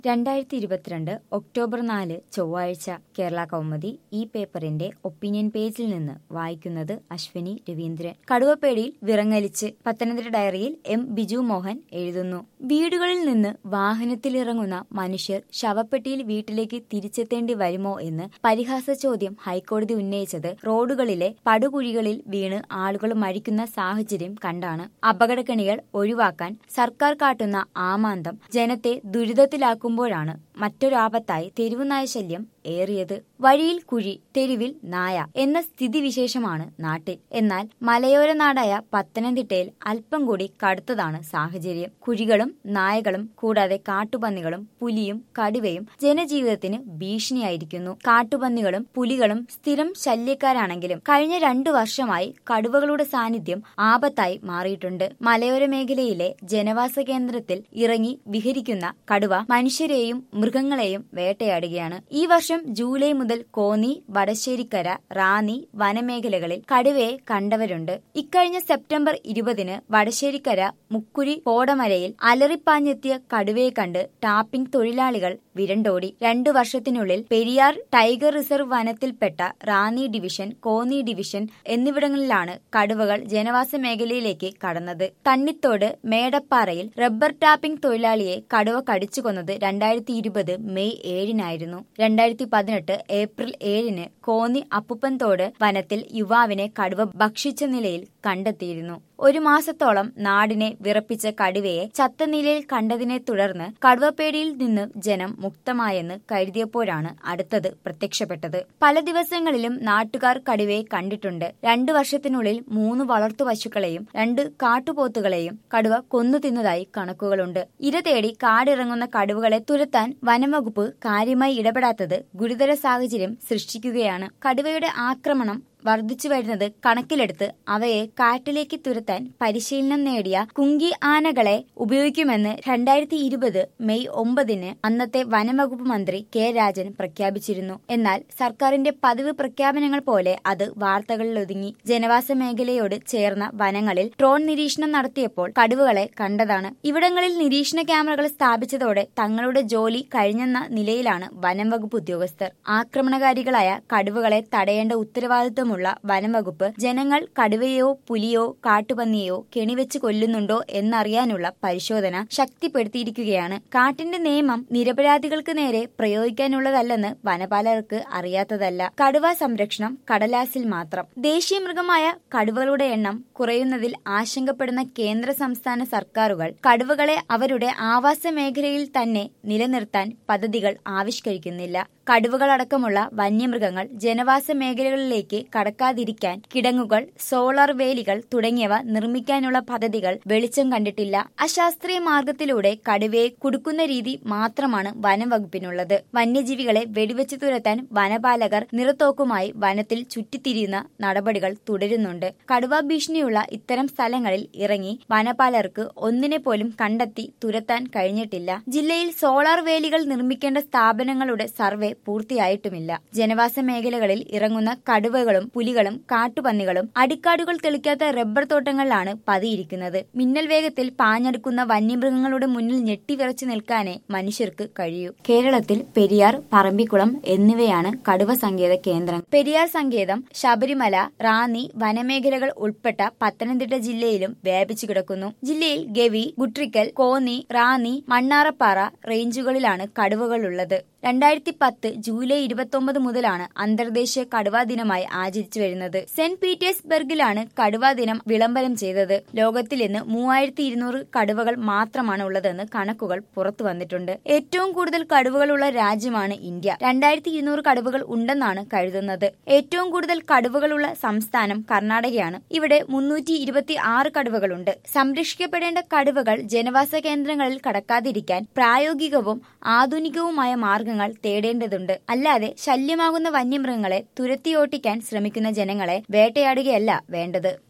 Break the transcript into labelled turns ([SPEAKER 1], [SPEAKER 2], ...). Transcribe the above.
[SPEAKER 1] രണ്ടായിരത്തി ഇരുപത്തിരണ്ട് ഒക്ടോബർ നാല് ചൊവ്വാഴ്ച കേരള കൗമുദി ഈ പേപ്പറിന്റെ ഒപ്പീനിയൻ പേജിൽ നിന്ന് വായിക്കുന്നത് അശ്വിനി രവീന്ദ്രൻ കടുവപ്പേടിയിൽ വിറങ്ങലിച്ച് പത്തനംതിട്ട ഡയറിയിൽ എം ബിജു മോഹൻ എഴുതുന്നു വീടുകളിൽ നിന്ന് വാഹനത്തിലിറങ്ങുന്ന മനുഷ്യർ ശവപ്പെട്ടിയിൽ വീട്ടിലേക്ക് തിരിച്ചെത്തേണ്ടി വരുമോ എന്ന് പരിഹാസ ചോദ്യം ഹൈക്കോടതി ഉന്നയിച്ചത് റോഡുകളിലെ പടുകുഴികളിൽ വീണ് ആളുകൾ മരിക്കുന്ന സാഹചര്യം കണ്ടാണ് അപകടക്കണികൾ ഒഴിവാക്കാൻ സർക്കാർ കാട്ടുന്ന ആമാന്തം ജനത്തെ ദുരിതത്തിലാക്കുമ്പോഴാണ് മറ്റൊരാപത്തായി തെരുവുനായ ശല്യം ഏറിയത് വഴിയിൽ കുഴി തെരുവിൽ നായ എന്ന സ്ഥിതിവിശേഷമാണ് നാട്ടിൽ എന്നാൽ മലയോര നാടായ പത്തനംതിട്ടയിൽ അല്പം കൂടി കടുത്തതാണ് സാഹചര്യം കുഴികളും നായകളും കൂടാതെ കാട്ടുപന്നികളും പുലിയും കടുവയും ജനജീവിതത്തിന് ഭീഷണിയായിരിക്കുന്നു കാട്ടുപന്നികളും പുലികളും സ്ഥിരം ശല്യക്കാരാണെങ്കിലും കഴിഞ്ഞ രണ്ടു വർഷമായി കടുവകളുടെ സാന്നിധ്യം ആപത്തായി മാറിയിട്ടുണ്ട് മലയോര മേഖലയിലെ ജനവാസ കേന്ദ്രത്തിൽ ഇറങ്ങി വിഹരിക്കുന്ന കടുവ മനുഷ്യരെയും മൃഗങ്ങളെയും വേട്ടയാടുകയാണ് ഈ വർഷം ജൂലൈ മുതൽ കോന്നി വടശ്ശേരിക്കര റാന്നി വനമേഖലകളിൽ കടുവയെ കണ്ടവരുണ്ട് ഇക്കഴിഞ്ഞ സെപ്റ്റംബർ ഇരുപതിന് വടശ്ശേരിക്കര മുക്കുഴി കോടമലയിൽ അലറിപ്പാഞ്ഞെത്തിയ കടുവയെ കണ്ട് ടാപ്പിംഗ് തൊഴിലാളികൾ വിരണ്ടോടി രണ്ടു വർഷത്തിനുള്ളിൽ പെരിയാർ ടൈഗർ റിസർവ് വനത്തിൽപ്പെട്ട റാന്നി ഡിവിഷൻ കോന്നി ഡിവിഷൻ എന്നിവിടങ്ങളിലാണ് കടുവകൾ ജനവാസ മേഖലയിലേക്ക് കടന്നത് തണ്ണിത്തോട് മേടപ്പാറയിൽ റബ്ബർ ടാപ്പിംഗ് തൊഴിലാളിയെ കടുവ കടിച്ചു കൊന്നത് രണ്ടായിരത്തി ഇരുപത് മെയ് ഏഴിനായിരുന്നു രണ്ടായിരത്തി പതിനെട്ട് ഏപ്രിൽ ഏഴിന് കോന്നി അപ്പുപ്പൻതോട് വനത്തിൽ യുവാവിനെ കടുവ ഭക്ഷിച്ച നിലയിൽ കണ്ടെത്തിയിരുന്നു ഒരു മാസത്തോളം നാടിനെ വിറപ്പിച്ച കടുവയെ ചത്ത നിലയിൽ കണ്ടതിനെ തുടർന്ന് കടുവപ്പേടിയിൽ നിന്ന് ജനം മുക്തമായെന്ന് കരുതിയപ്പോഴാണ് അടുത്തത് പ്രത്യക്ഷപ്പെട്ടത് പല ദിവസങ്ങളിലും നാട്ടുകാർ കടുവയെ കണ്ടിട്ടുണ്ട് രണ്ടു വർഷത്തിനുള്ളിൽ മൂന്ന് വളർത്തു പശുക്കളെയും രണ്ട് കാട്ടുപോത്തുകളെയും കടുവ കൊന്നു തിന്നതായി കണക്കുകളുണ്ട് ഇര തേടി കാടിറങ്ങുന്ന കടുവകളെ തുരത്താൻ വനംവകുപ്പ് കാര്യമായി ഇടപെടാത്തത് ഗുരുതര സാഹചര്യം സൃഷ്ടിക്കുകയാണ് കടുവയുടെ ആക്രമണം വർദ്ധിച്ചു വരുന്നത് കണക്കിലെടുത്ത് അവയെ കാട്ടിലേക്ക് തുരത്താൻ പരിശീലനം നേടിയ കുങ്കി ആനകളെ ഉപയോഗിക്കുമെന്ന് രണ്ടായിരത്തി ഇരുപത് മെയ് ഒമ്പതിന് അന്നത്തെ വനംവകുപ്പ് മന്ത്രി കെ രാജൻ പ്രഖ്യാപിച്ചിരുന്നു എന്നാൽ സർക്കാരിന്റെ പതിവ് പ്രഖ്യാപനങ്ങൾ പോലെ അത് വാർത്തകളിൽ ഒതുങ്ങി ജനവാസ മേഖലയോട് ചേർന്ന വനങ്ങളിൽ ഡ്രോൺ നിരീക്ഷണം നടത്തിയപ്പോൾ കടുവകളെ കണ്ടതാണ് ഇവിടങ്ങളിൽ നിരീക്ഷണ ക്യാമറകൾ സ്ഥാപിച്ചതോടെ തങ്ങളുടെ ജോലി കഴിഞ്ഞെന്ന നിലയിലാണ് വനംവകുപ്പ് ഉദ്യോഗസ്ഥർ ആക്രമണകാരികളായ കടുവകളെ തടയേണ്ട ഉത്തരവാദിത്വം ഉള്ള വനംവകുപ്പ് ജനങ്ങൾ കടുവയോ പുലിയോ കാട്ടുപന്നിയോ കെണിവെച്ച് കൊല്ലുന്നുണ്ടോ എന്നറിയാനുള്ള പരിശോധന ശക്തിപ്പെടുത്തിയിരിക്കുകയാണ് കാട്ടിന്റെ നിയമം നിരപരാധികൾക്ക് നേരെ പ്രയോഗിക്കാനുള്ളതല്ലെന്ന് വനപാലകർക്ക് അറിയാത്തതല്ല കടുവ സംരക്ഷണം കടലാസിൽ മാത്രം ദേശീയ മൃഗമായ കടുവകളുടെ എണ്ണം കുറയുന്നതിൽ ആശങ്കപ്പെടുന്ന കേന്ദ്ര സംസ്ഥാന സർക്കാരുകൾ കടുവകളെ അവരുടെ ആവാസ മേഖലയിൽ തന്നെ നിലനിർത്താൻ പദ്ധതികൾ ആവിഷ്കരിക്കുന്നില്ല കടുവകളടക്കമുള്ള വന്യമൃഗങ്ങൾ ജനവാസ മേഖലകളിലേക്ക് കടക്കാതിരിക്കാൻ കിടങ്ങുകൾ സോളാർ വേലികൾ തുടങ്ങിയവ നിർമ്മിക്കാനുള്ള പദ്ധതികൾ വെളിച്ചം കണ്ടിട്ടില്ല അശാസ്ത്രീയ മാർഗത്തിലൂടെ കടുവയെ കുടുക്കുന്ന രീതി മാത്രമാണ് വനം വകുപ്പിനുള്ളത് വന്യജീവികളെ വെടിവെച്ച് തുരത്താൻ വനപാലകർ നിറത്തോക്കുമായി വനത്തിൽ ചുറ്റിത്തിരിയുന്ന നടപടികൾ തുടരുന്നുണ്ട് കടുവ ഭീഷണിയുള്ള ഇത്തരം സ്ഥലങ്ങളിൽ ഇറങ്ങി വനപാലകർക്ക് ഒന്നിനെ പോലും കണ്ടെത്തി തുരത്താൻ കഴിഞ്ഞിട്ടില്ല ജില്ലയിൽ സോളാർ വേലികൾ നിർമ്മിക്കേണ്ട സ്ഥാപനങ്ങളുടെ സർവേ പൂർത്തിയായിട്ടുമില്ല ജനവാസ മേഖലകളിൽ ഇറങ്ങുന്ന കടുവകളും പുലികളും കാട്ടുപന്നികളും അടിക്കാടുകൾ തെളിക്കാത്ത റബ്ബർ തോട്ടങ്ങളിലാണ് പതിയിരിക്കുന്നത് മിന്നൽ വേഗത്തിൽ പാഞ്ഞെടുക്കുന്ന വന്യമൃഗങ്ങളുടെ മുന്നിൽ ഞെട്ടിവിറച്ചു നിൽക്കാനേ മനുഷ്യർക്ക് കഴിയൂ കേരളത്തിൽ പെരിയാർ പറമ്പിക്കുളം എന്നിവയാണ് കടുവ സങ്കേത കേന്ദ്രം പെരിയാർ സങ്കേതം ശബരിമല റാന്നി വനമേഖലകൾ ഉൾപ്പെട്ട പത്തനംതിട്ട ജില്ലയിലും വ്യാപിച്ചു കിടക്കുന്നു ജില്ലയിൽ ഗവി ഗുട്രിക്കൽ കോന്നി റാന്നി മണ്ണാറപ്പാറ റേഞ്ചുകളിലാണ് കടുവകളുള്ളത് രണ്ടായിരത്തി പത്ത് ജൂലൈ ഇരുപത്തൊമ്പത് മുതലാണ് അന്തർദേശീയ കടുവാ ദിനമായി ആചരിച്ചു വരുന്നത് സെന്റ് പീറ്റേഴ്സ്ബർഗിലാണ് കടുവാ ദിനം വിളംബരം ചെയ്തത് ലോകത്തിൽ ഇന്ന് മൂവായിരത്തി ഇരുന്നൂറ് കടുവകൾ മാത്രമാണ് ഉള്ളതെന്ന് കണക്കുകൾ പുറത്തു വന്നിട്ടുണ്ട് ഏറ്റവും കൂടുതൽ കടുവകളുള്ള രാജ്യമാണ് ഇന്ത്യ രണ്ടായിരത്തി ഇരുന്നൂറ് കടുവകൾ ഉണ്ടെന്നാണ് കരുതുന്നത് ഏറ്റവും കൂടുതൽ കടുവകളുള്ള സംസ്ഥാനം കർണാടകയാണ് ഇവിടെ മുന്നൂറ്റി ഇരുപത്തി ആറ് കടുവകളുണ്ട് സംരക്ഷിക്കപ്പെടേണ്ട കടുവകൾ ജനവാസ കേന്ദ്രങ്ങളിൽ കടക്കാതിരിക്കാൻ പ്രായോഗികവും ആധുനികവുമായ മാർഗങ്ങൾ തേടേണ്ടതുണ്ട് അല്ലാതെ ശല്യമാകുന്ന വന്യമൃഗങ്ങളെ തുരത്തിയോട്ടിക്കാൻ ശ്രമിക്കുന്ന ജനങ്ങളെ വേട്ടയാടുകയല്ല വേണ്ടത്